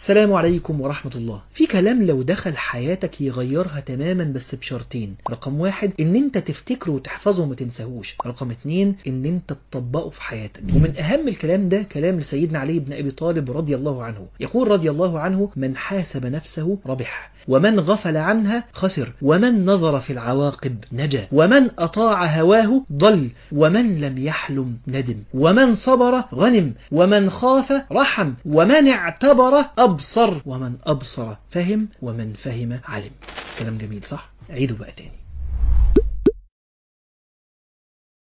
السلام عليكم ورحمة الله في كلام لو دخل حياتك يغيرها تماما بس بشرطين رقم واحد ان انت تفتكره وتحفظه وما تنساهوش رقم اتنين ان انت تطبقه في حياتك ومن اهم الكلام ده كلام لسيدنا علي بن ابي طالب رضي الله عنه يقول رضي الله عنه من حاسب نفسه ربح ومن غفل عنها خسر ومن نظر في العواقب نجا ومن أطاع هواه ضل ومن لم يحلم ندم ومن صبر غنم ومن خاف رحم ومن اعتبر أبصر ومن أبصر فهم ومن فهم علم كلام جميل صح؟ عيدوا بقى تاني